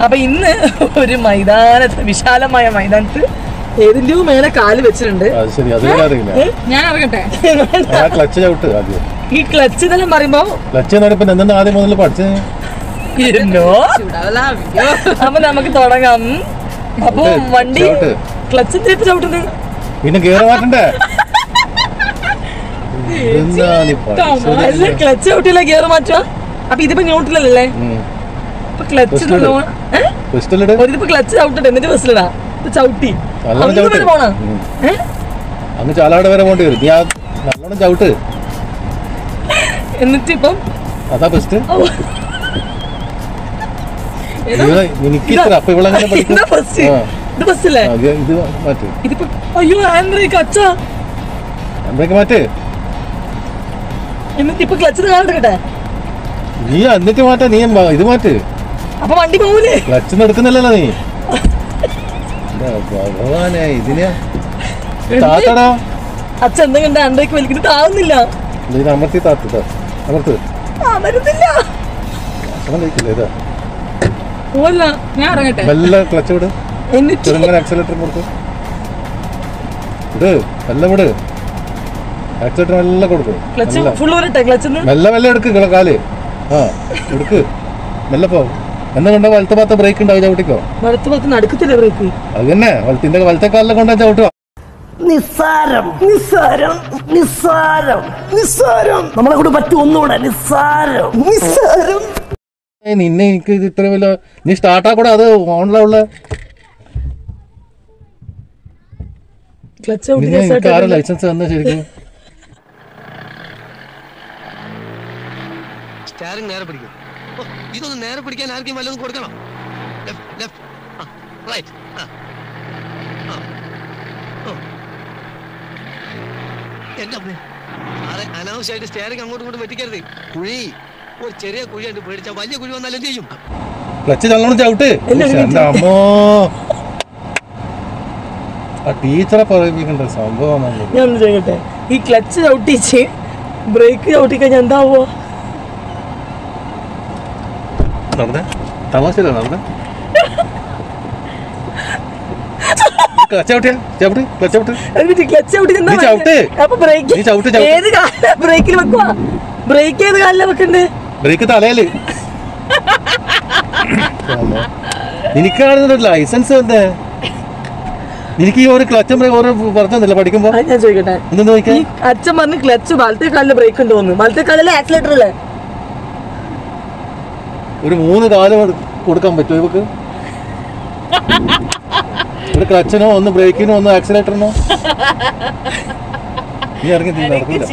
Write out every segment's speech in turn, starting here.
അപ്പൊ ഇന്ന് ഒരു മൈതാനത്ത് വിശാലമായ മൈതാനത്ത് ഏതിന്റെയോ മേലെ കാല് വെച്ചിട്ടുണ്ട് അത് ശരി അത് വരെ അറിയില്ല ഞാൻ ഇറങ്ങട്ടെ ആ ക്ലച്ച് ചവിട്ട് ആദ്യം ഈ ക്ലച്ച് ഇതെല്ലാം പറയുമ്പോ ക്ലച്ച് എന്ന് പറയുമ്പോ എന്താണ് ആദ്യം മുതൽ പഠിച്ചത് ഇരുന്നോ ചൂടാവല അയ്യോ അപ്പൊ നമുക്ക് തുടങ്ങാം അപ്പൊ ഇത് വണ്ടി ചവിട്ട്. ക്ലച്ച് തിരിച്ച് ചവിട്ടുന്നത് പിന്നെ ഗിയർ മാറ്റണ്ടേ എന്താ നീ പഠിച്ചത്? അല്ല ക്ലച്ച് ചവിട്ടില്ല ഗിയർ മാറ്റുക അപ്പൊ ഇതിപ്പോ ന്യൂട്രലല്ലേ ഉം. അപ്പൊ ക്ലച്ച് First ഇട്. Pistol ഇട്. ഒരിതിപ്പോ ക്ലച്ച് ചവിട്ടട്ടെ എന്നിട്ട് ബസ്സിലിടാ ഇത് ചവിട്ടി നല്ലോണം അങ്ങ് ചവിട്ട് വരെ പോണോ ഉം. ഏ? അങ്ങ് ചാലാട് വരെ പോണ്ടി വരും നീ ആ നല്ലോണം ചവിട്ട് എന്നിട്ട് ഇപ്പം അതാ ബെസ്റ്റ് ഔ, എനിക്ക് ഇത്ര അപ്പൊ ഇവളെങ്ങനെ പഠിക്കും ഇതാ ബസ് ആ. ഇത് ബസ്സല്ലേ ആ, ഇത് ഇത് മാറ്റ് ഇതിപ്പോ അയ്യോ ഹാൻഡ് ബ്രേക്ക് അച്ഛാ എന്തൊക്കെ മാറ്റ് എന്നിട്ട് ഇപ്പൊ ക്ലച്ച് കാലെടുക്കട്ടെ നീ എന്നിട്ട് മാറ്റാ നീ മ- ഇത് മാറ്റ് അപ്പൊ വണ്ടി പോകൂലേ ക്ലച്ച് എടുക്കുന്നില്ലല്ലോ നീ എന്താ ഭഗവാനെ ഇതിനെ താത്തടാ അച്ഛൻ എന്തെങ്കിലും ഹാൻഡ് ബ്രേക്ക് വലിക്കുന്നത് ആവുന്നില്ല ഇതിനെ അമർത്തി താത്ത് താ. അമർത്ത് ആ വരുന്നില്ല ഭക്ഷണം കഴിക്കില്ല ഇതാ പോവല്ല ഞാൻ ഇറങ്ങട്ടെ മെല്ലെ ക്ലച്ച് വിട് എന്നിട്ട് ചെറുങ്ങനെ ആക്സിലേറ്റർ കൊടുക്ക് വിട് എല്ലാം വിട് ആക്സിലേറ്റർ മെല്ലെ കൊടുക്കും ക്ലച്ച് മെല്ലെ ഫുൾ വരട്ടെ ക്ലച്ച് മെല്ലെ മെല്ലെ എടുക്ക് ഇങ്ങളെ കാല് ആ എടുക്ക് മെല്ലെ പോ എന്നാ കണ്ടോ വലത്തെ ഭാഗത്ത് ബ്രേക്ക് ഉണ്ടാവും ചവിട്ടിക്കോ വലത്ത് ഭാഗത്ത് നടുക്കത്തില്ലേ ബ്രേക്ക് അത് തന്നെ വലത്തിന്റെ വലത്തെ കാലിലെ കൊണ്ടാ ചവിട്ടുക നിസ്സാരം നിസ്സാരം നിസ്സാരം നിസ്സാരം നമ്മളെ കൂടെ പറ്റും ഒന്നുകൂടെ നിസ്സാരം നിസ്സാരം ഏയ് നിന്നെ എനിക്ക് ഇത് ഇത്ര വലിയ നീ സ്റ്റാർട്ടാ കൂടെ അത് ഓണിലുള്ള ക്ലച്ച് നിന്നെ എനിക്ക് ആരാ ലൈസൻസ് തന്നെ ശരിക്കും സ്റ്റാറിങ് നേരെ പിടിക്കും ഓ, ഇതൊന്ന് നേരെ പിടിക്കാൻ ആർക്കും വല്ലതും കൊടുക്കണം ലെഫ്റ്റ് ലെഫ്റ്റ് ആ റൈറ്റ് ആ ആ ഓ എന്റെ അമ്മേ സാറേ അനാവശ്യമായിട്ട് സ്റ്റാറിങ് അങ്ങോട്ടും ഇങ്ങോട്ടും വെട്ടിക്കരുത് കുഴി ഒരു ചെറിയ കുഴിയായിട്ട് പേടിച്ചാൽ വലിയ കുഴി വന്നാലും ചെയ്യും ക്ലച്ച് നല്ലോണം ചവിട്ട് എന്റെ അമ്മോ ആ ടീച്ചറെ പറയിപ്പിക്കണ്ട സംഭവം ഞാൻ ഒന്ന് ചെയ്യട്ടെ ഈ ക്ലച്ച് ചവിട്ടിച്ച് ബ്രേക്ക് ചവിട്ടി കഴിഞ്ഞാൽ എന്താവോ നടന്നേ തമാശയില്ല നടന്നേ ക്ലച്ച് ചവിട്ടിയാ ചവിട്ട് ക്ലച്ച് ചവിട്ട് എന്നിട്ട് ക്ലച്ച് ചവിട്ടി നീ ചവിട്ട്. അപ്പൊ ബ്രേക്ക് നീ ചവിട്ട്, ചവിട്ട്. ഏത് കാലില ബ്രേക്കിൽ വെക്കുവാ ബ്രേക്ക് ഏത് കാലില വെക്കണ്ടേ ബ്രേക്ക് തലയില് നിനക്കാണെന്നൊരു ലൈസൻസ് എന്തേ എനിക്ക് ഈ ഒരു ക്ലച്ചും ബ്രേക്ക് ഓരോ പറഞ്ഞില്ല പഠിക്കുമ്പോ അത് ഞാൻ ചോദിക്കട്ടെ എന്തെന്ന് നോക്കിയാ ഈ അച്ഛൻ പറഞ്ഞ് ക്ലച്ച് വലത്തെ കാലില് ബ്രേക്ക് ഉണ്ട് തോന്നുന്നു വലത്തെ കാലിലെ ആക്സിലേറ്റർ അല്ലേ ഒരു മൂന്ന് കാലം കൊടു- കൊടുക്കാൻ പറ്റുമോ ഇവക്ക് ഒരു ക്ലച്ചിനോ ഒന്ന് ബ്രേക്കിനോ ഒന്ന് ആക്സിലേറ്ററിനോ നീ ഇറങ്ങി നീ നടക്കൂല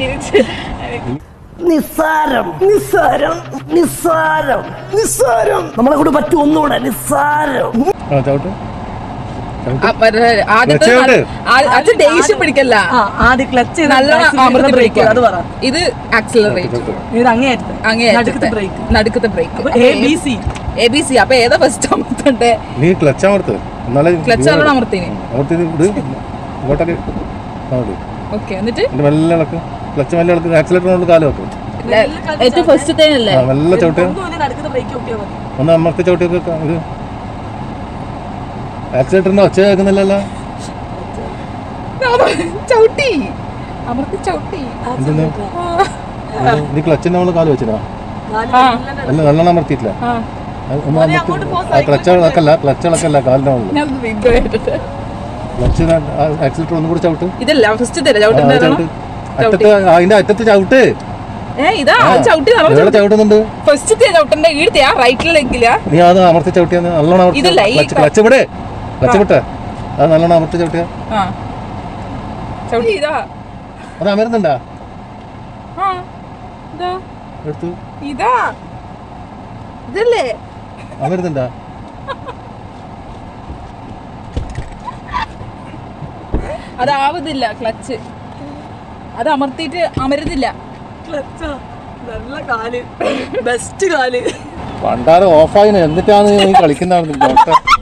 നിസ്സാരം നിസ്സാരം നിസ്സാരം നിസ്സാരം നമ്മളെ കൂടെ പറ്റും ഒന്നുകൂടെ നിസ്സാരം ആ ചവിട്ട് ആ, മറ്റേ ആദ്യത്തെ ക്ലച്ച് നല്ല- ആ- അച്ഛൻ ദേഷ്യം പിടിക്കല്ല ആ ആദ്യം ക്ലച്ച് നല്ലോണം അമർത്തി ബ്രേക്ക് അത് പറ ഇത് ആക്സിലറേറ്റ് ഇത് അങ്ങേയറ്റത്ത് അങ്ങേ നടുക്കത്തെ ബ്രേക്ക് നടുക്കത്തെ brake A B C A B C അപ്പൊ ഏതാ ഫസ്റ്റ് അമർത്തണ്ടേ നീ ക്ലച്ച് അമർത്ത് എന്നാലേ ക്ലച്ച് നല്ലോണം അമർത്തിന് അമർത്തി ഇത് ഇങ്ങോട്ടൊക്കെ ആ മതി ഓക്കെ എന്നിട്ട് എന്നിട്ട് മെല്ലെ ഇളക്ക് ക്ലച്ച് മെല്ലെ ഇളക്ക് ആക്സിലേറ്ററിനോട് കാല് വെക്കും ഏറ്റവും ഫസ്റ്റ് അല്ലേ ആ മെല്ലെ ചവിട്ട് നടുക്കത്തെ ബ്രേക്ക് ചവിട്ടിയാൽ മതി ഒന്ന് അമർത്തി ചവിട്ടിയൊക്കെ ഇത് ആക്സിലേറ്ററിന്റെ ഒച്ച കേൾക്കുന്നില്ലല്ലോ ചവിട്ടി അമർത്തി ചവിട്ടി എന്തെന്ന് നീ ക്ലച്ചിന്റെ നമ്മള് കാല് വെച്ചിനാ ആ അല്ല നല്ലോണം അമർത്തിയിട്ടില്ല ആ അത് ഒന്ന് അമർത്തി ആ ക്ലച്ച് ഇളക്കല്ല ക്ലച്ച് ഇളക്കല്ല കാലിന്റെ മുകളിൽ ഞാൻ വീണ്ടും കേട്ടിട്ട് ക്ലച്ച് ആക്സിലേറ്റർ ഒന്നും കൂടി ചവിട്ട് ഇതല്ല ഫസ്റ്റ് തരാം ആ, അത് ചവിട്ടുണ്ടായിരുന്നു ചവിട്ട് അറ്റത്ത് അതിന്റെ അറ്റത്ത് ചവിട്ട് ഏ ഇതാ ആ, ചവിട്ടി എവിടെ ചവിട്ടുന്നുണ്ട് ഫസ്റ്റ് ചവിട്ടണ്ട ഈടുത്തെ ആ റൈറ്റിലെങ്കിലാ നീ അത് അമർത്തി ചവിട്ടിയാന്ന് നല്ലോണം അമർത്തി ഇതല്ല, ഈ ക്ലച്ച് ക്ലച്ച് വിട് ക്ലച്ച് വിട്ടെ അത് നല്ലോണം അമർത്തി ചവിട്ടിയാ ആ ചവിട്ടി ഇതാ അത് അമരുന്നുണ്ടാ ആ ഇതാ എടുത്തു ഇതാ ഇതല്ലേ അമരുന്നുണ്ടാ അതാവുന്നില്ല ക്ലച്ച് അത് അമർത്തിയിട്ട് അമരുന്നില്ല ക്ലച്ചാ നല്ല കാല് ബെസ്റ്റ് കാല് പണ്ടാറ് ഓഫായിന് എന്നിട്ടാണ് നീ കളിക്കുന്നതാണ് ഡോക്ടർ